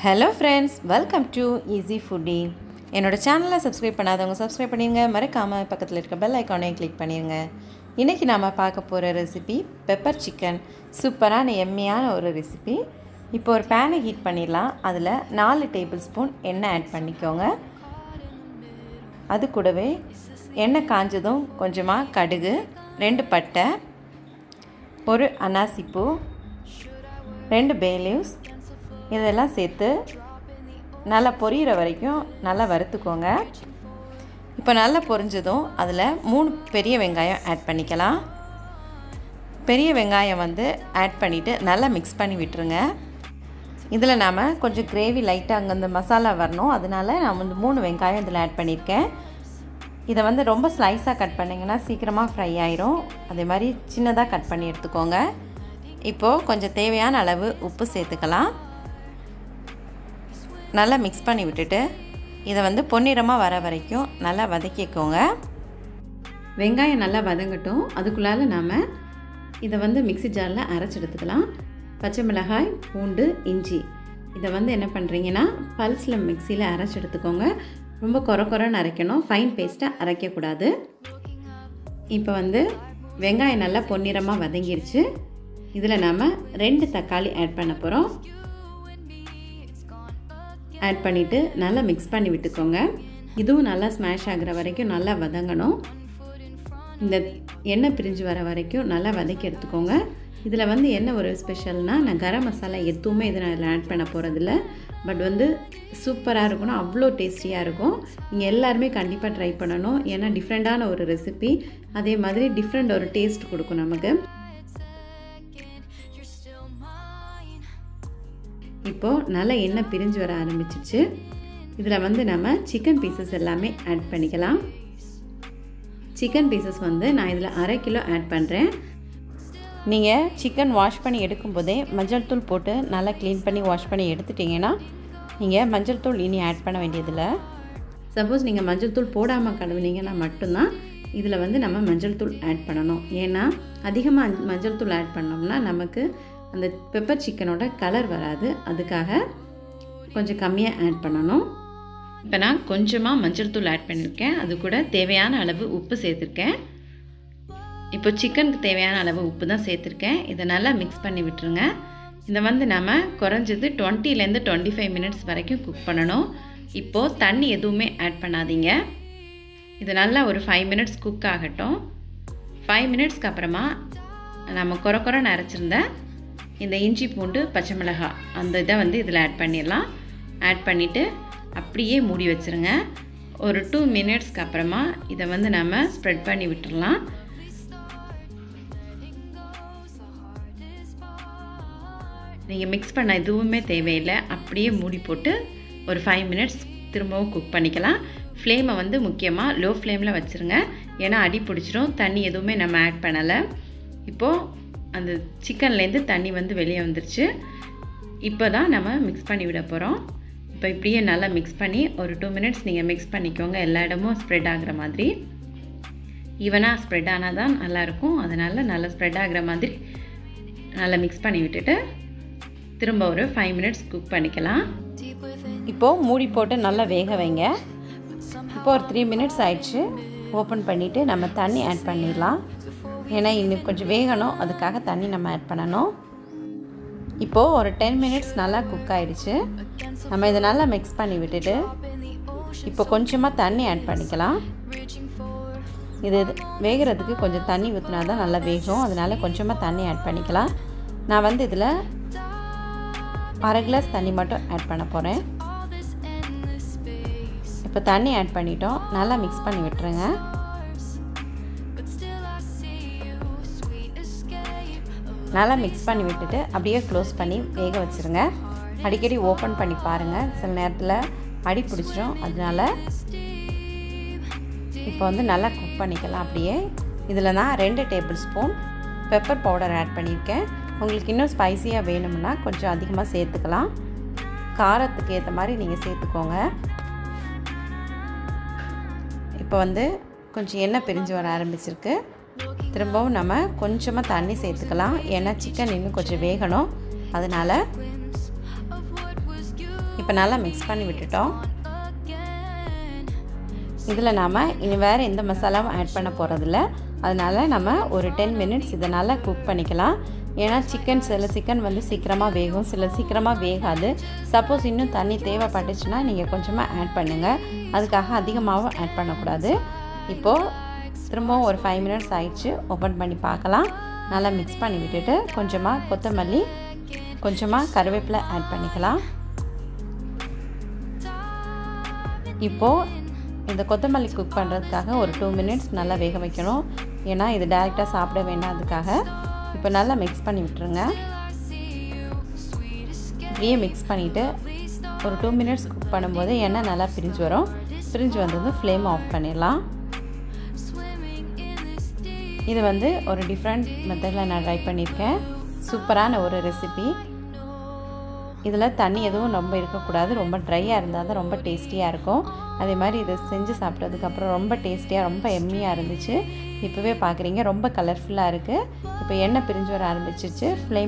hello friends welcome to easy foodie என்னோட சேனலை subscribe பண்ணாதவங்க சப்ஸ்கிரைப் பண்ணிடுங்க மறக்காமல் பக்கத்தில் இருக்க பெல் ஐக்கானையும் கிளிக் பண்ணிடுங்க இன்றைக்கி நாம் பார்க்க போகிற ரெசிபி பெப்பர் சிக்கன் சூப்பரான எம்மியான ஒரு ரெசிபி இப்போ ஒரு பேனை ஹீட் பண்ணிடலாம் அதில் நாலு டேபிள் ஸ்பூன் எண்ணெய் ஆட் பண்ணிக்கோங்க அது கூடவே எண்ணெய் காஞ்சதும் கொஞ்சமாக கடுகு ரெண்டு பட்டை ஒரு அனாசிப்பூ ரெண்டு பேலீவ்ஸ் இதெல்லாம் சேர்த்து நல்லா பொரியிற வரைக்கும் நல்லா வறுத்துக்கோங்க இப்போ நல்லா பொரிஞ்சதும் அதில் மூணு பெரிய வெங்காயம் ஆட் பண்ணிக்கலாம் பெரிய வெங்காயம் வந்து ஆட் பண்ணிவிட்டு நல்லா மிக்ஸ் பண்ணி விட்டுருங்க இதில் நாம் கொஞ்சம் கிரேவி லைட்டாக அங்கே அந்த மசாலா வரணும் அதனால் நான் வந்து மூணு வெங்காயம் இதில் ஆட் பண்ணியிருக்கேன் இதை வந்து ரொம்ப ஸ்லைஸாக கட் பண்ணிங்கன்னா சீக்கிரமாக ஃப்ரை ஆயிரும் அதே மாதிரி சின்னதாக கட் பண்ணி எடுத்துக்கோங்க இப்போது கொஞ்சம் தேவையான அளவு உப்பு சேர்த்துக்கலாம் நல்லா மிக்ஸ் பண்ணி விட்டுட்டு இதை வந்து பொன்னிறமாக வர வரைக்கும் நல்லா வதக்கிக்கோங்க வெங்காயம் நல்லா வதங்கட்டும் அதுக்குள்ளால நாம் இதை வந்து மிக்சி ஜாரில் அரைச்சி எடுத்துக்கலாம் பச்சை மிளகாய் பூண்டு இஞ்சி இதை வந்து என்ன பண்ணுறீங்கன்னா பல்ஸில் மிக்சியில் அரைச்சி எடுத்துக்கோங்க ரொம்ப குறை குறைன்னு அரைக்கணும் ஃபைன் பேஸ்ட்டாக அரைக்கக்கூடாது இப்போ வந்து வெங்காயம் நல்லா பொன்னிறமாக வதங்கிருச்சு இதில் நாம் ரெண்டு தக்காளி ஆட் பண்ண போகிறோம் ஆட் பண்ணிவிட்டு நல்லா மிக்ஸ் பண்ணி விட்டுக்கோங்க இதுவும் நல்லா ஸ்மாஷ் ஆகிற வரைக்கும் நல்லா வதங்கணும் இந்த எண்ணெய் பிரிஞ்சு வர வரைக்கும் நல்லா வதக்கி எடுத்துக்கோங்க இதில் வந்து என்ன ஒரு ஸ்பெஷல்னால் நான் கரம் மசாலா எதுவுமே இதை நான் இதில் ஆட் பண்ண போகிறதில்ல பட் வந்து சூப்பராக இருக்கணும் அவ்வளோ டேஸ்டியாக இருக்கும் நீங்கள் எல்லாருமே கண்டிப்பாக ட்ரை பண்ணணும் ஏன்னா டிஃப்ரெண்ட்டான ஒரு ரெசிபி அதே மாதிரி டிஃப்ரெண்ட் ஒரு டேஸ்ட் கொடுக்கும் நமக்கு இப்போது நல்லா எண்ணெய் பிரிஞ்சு வர ஆரம்பிச்சிச்சு இதில் வந்து நம்ம சிக்கன் பீசஸ் எல்லாமே ஆட் பண்ணிக்கலாம் சிக்கன் பீசஸ் வந்து நான் இதில் அரை கிலோ ஆட் பண்ணுறேன் நீங்கள் சிக்கன் வாஷ் பண்ணி எடுக்கும்போதே மஞ்சள் தூள் போட்டு நல்லா க்ளீன் பண்ணி வாஷ் பண்ணி எடுத்துட்டிங்கன்னா நீங்கள் மஞ்சள் தூள் இனி ஆட் பண்ண வேண்டியதில்லை சப்போஸ் நீங்கள் மஞ்சள் தூள் போடாமல் கழுவுனீங்கன்னா மட்டும்தான் இதில் வந்து நம்ம மஞ்சள் தூள் ஆட் பண்ணணும் ஏன்னா அதிகமாக மஞ்சள் தூள் ஆட் பண்ணோம்னா நமக்கு அந்த பெப்பர் சிக்கனோட கலர் வராது அதுக்காக கொஞ்சம் கம்மியாக ஆட் பண்ணணும் இப்போ நான் கொஞ்சமாக மஞ்சள் தூள் ஆட் பண்ணியிருக்கேன் அது கூட தேவையான அளவு உப்பு சேர்த்துருக்கேன் இப்போ சிக்கனுக்கு தேவையான அளவு உப்பு தான் சேர்த்துருக்கேன் இதை நல்லா மிக்ஸ் பண்ணி விட்டுருங்க இதை வந்து நம்ம குறைஞ்சது டுவெண்ட்டிலேருந்து டுவெண்ட்டி ஃபைவ் மினிட்ஸ் வரைக்கும் குக் பண்ணணும் இப்போது தண்ணி எதுவுமே ஆட் பண்ணாதீங்க இது நல்லா ஒரு ஃபைவ் மினிட்ஸ் குக் ஆகட்டும் ஃபைவ் மினிட்ஸ்க்கு அப்புறமா நம்ம குறை குறை அரைச்சிருந்த இந்த இஞ்சி பூண்டு பச்சை மிளகாய் அந்த இதை வந்து இதில் ஆட் பண்ணிடலாம் ஆட் பண்ணிவிட்டு அப்படியே மூடி வச்சுருங்க ஒரு டூ மினிட்ஸ்க்கு அப்புறமா இதை வந்து நம்ம ஸ்ப்ரெட் பண்ணி விட்டுடலாம் நீங்கள் மிக்ஸ் பண்ண எதுவுமே தேவையில்லை அப்படியே மூடி போட்டு ஒரு ஃபைவ் மினிட்ஸ் திரும்பவும் குக் பண்ணிக்கலாம் ஃப்ளேமை வந்து முக்கியமாக லோ ஃப்ளேமில் வச்சுருங்க ஏன்னா அடி பிடிச்சிரும் தண்ணி எதுவுமே நம்ம ஆட் பண்ணலை இப்போது அந்த சிக்கன்லேருந்து தண்ணி வந்து வெளியே வந்துருச்சு இப்போ தான் நம்ம மிக்ஸ் பண்ணி விட போகிறோம் இப்போ இப்படியே நல்லா மிக்ஸ் பண்ணி ஒரு டூ மினிட்ஸ் நீங்கள் மிக்ஸ் பண்ணிக்கோங்க எல்லா இடமும் ஸ்ப்ரெட் ஆகிற மாதிரி ஈவனாக ஸ்ப்ரெட் ஆனால் தான் நல்லாயிருக்கும் அதனால் நல்லா ஸ்ப்ரெட் ஆகிற மாதிரி நல்லா மிக்ஸ் பண்ணி விட்டுட்டு திரும்ப ஒரு ஃபைவ் மினிட்ஸ் குக் பண்ணிக்கலாம் இப்போது மூடி போட்டு நல்லா வேக வைங்க இப்போ ஒரு த்ரீ மினிட்ஸ் ஆயிடுச்சு ஓப்பன் பண்ணிவிட்டு நம்ம தண்ணி ஆட் பண்ணிடலாம் ஏன்னா இன்னும் கொஞ்சம் வேகணும் அதுக்காக தண்ணி நம்ம ஆட் பண்ணணும் இப்போது ஒரு டென் மினிட்ஸ் நல்லா குக் ஆகிடுச்சு நம்ம இதை நல்லா மிக்ஸ் பண்ணி விட்டுட்டு இப்போ கொஞ்சமாக தண்ணி ஆட் பண்ணிக்கலாம் இது வேகிறதுக்கு கொஞ்சம் தண்ணி ஊற்றினா தான் நல்லா வேகும் அதனால் கொஞ்சமாக தண்ணி ஆட் பண்ணிக்கலாம் நான் வந்து இதில் அரை கிளாஸ் தண்ணி மட்டும் ஆட் பண்ண போகிறேன் இப்போ தண்ணி ஆட் பண்ணிட்டோம் நல்லா மிக்ஸ் பண்ணி விட்டுருங்க நல்லா மிக்ஸ் பண்ணி விட்டுட்டு அப்படியே க்ளோஸ் பண்ணி வேக வச்சுருங்க அடிக்கடி ஓப்பன் பண்ணி பாருங்கள் சில நேரத்தில் அடி பிடிச்சிரும் அதனால இப்போ வந்து நல்லா குக் பண்ணிக்கலாம் அப்படியே இதில் நான் ரெண்டு tablespoon pepper powder add பண்ணியிருக்கேன் உங்களுக்கு இன்னும் ஸ்பைஸியாக வேணும்னா கொஞ்சம் அதிகமாக சேர்த்துக்கலாம் காரத்துக்கு ஏற்ற மாதிரி நீங்கள் சேர்த்துக்கோங்க இப்போ வந்து கொஞ்சம் எண்ணெய் பிரிஞ்சு வர ஆரம்பிச்சிருக்கு திரும்பவும் நம்ம கொஞ்சமாக தண்ணி சேர்த்துக்கலாம் ஏன்னா சிக்கன் இன்னும் கொஞ்சம் வேகணும் அதனால் இப்போ நல்லா மிக்ஸ் பண்ணி விட்டுட்டோம் இதில் நாம் இனி வேறு எந்த மசாலாவும் ஆட் பண்ண போகிறதில்ல அதனால் நம்ம ஒரு டென் மினிட்ஸ் இதை நல்லா குக் பண்ணிக்கலாம் ஏன்னா சிக்கன் சில சிக்கன் வந்து சீக்கிரமாக வேகும் சில சீக்கிரமாக வேகாது சப்போஸ் இன்னும் தண்ணி தேவைப்பட்டுச்சுன்னா நீங்கள் கொஞ்சமாக ஆட் பண்ணுங்கள் அதுக்காக அதிகமாகவும் ஆட் பண்ணக்கூடாது இப்போது திரும்பவும் ஒரு ஃபைவ் மினிட்ஸ் ஆயிடுச்சு ஓப்பன் பண்ணி பார்க்கலாம் நல்லா மிக்ஸ் பண்ணி விட்டுட்டு கொஞ்சமாக கொத்தமல்லி கொஞ்சமாக கருவேப்பிலை ஆட் பண்ணிக்கலாம் இப்போது இந்த கொத்தமல்லி குக் பண்ணுறதுக்காக ஒரு டூ மினிட்ஸ் நல்லா வேக வைக்கணும் ஏன்னா இது டேரெக்டாக சாப்பிட வேண்டாம் அதுக்காக இப்போ நல்லா மிக்ஸ் பண்ணி விட்டுருங்க இப்படியே மிக்ஸ் பண்ணிவிட்டு ஒரு டூ மினிட்ஸ் குக் பண்ணும்போது எண்ணெய் நல்லா பிரிஞ்சு வரும் பிரிஞ்சு வந்ததும் ஃப்ளேம் ஆஃப் பண்ணிடலாம் இது வந்து ஒரு டிஃப்ரெண்ட் மெத்தடில் நான் ட்ரை பண்ணியிருக்கேன் சூப்பரான ஒரு ரெசிபி இதில் தண்ணி எதுவும் ரொம்ப இருக்கக்கூடாது ரொம்ப ட்ரையாக இருந்தால் தான் ரொம்ப டேஸ்டியாக இருக்கும் அதே மாதிரி இதை செஞ்சு சாப்பிட்டதுக்கப்புறம் ரொம்ப டேஸ்டியாக ரொம்ப எம்மியாக இருந்துச்சு இப்போவே பார்க்குறீங்க ரொம்ப கலர்ஃபுல்லாக இருக்குது இப்போ எண்ணெய் பிரிஞ்சு வர ஆரம்பிச்சிருச்சு ஃப்ளேம்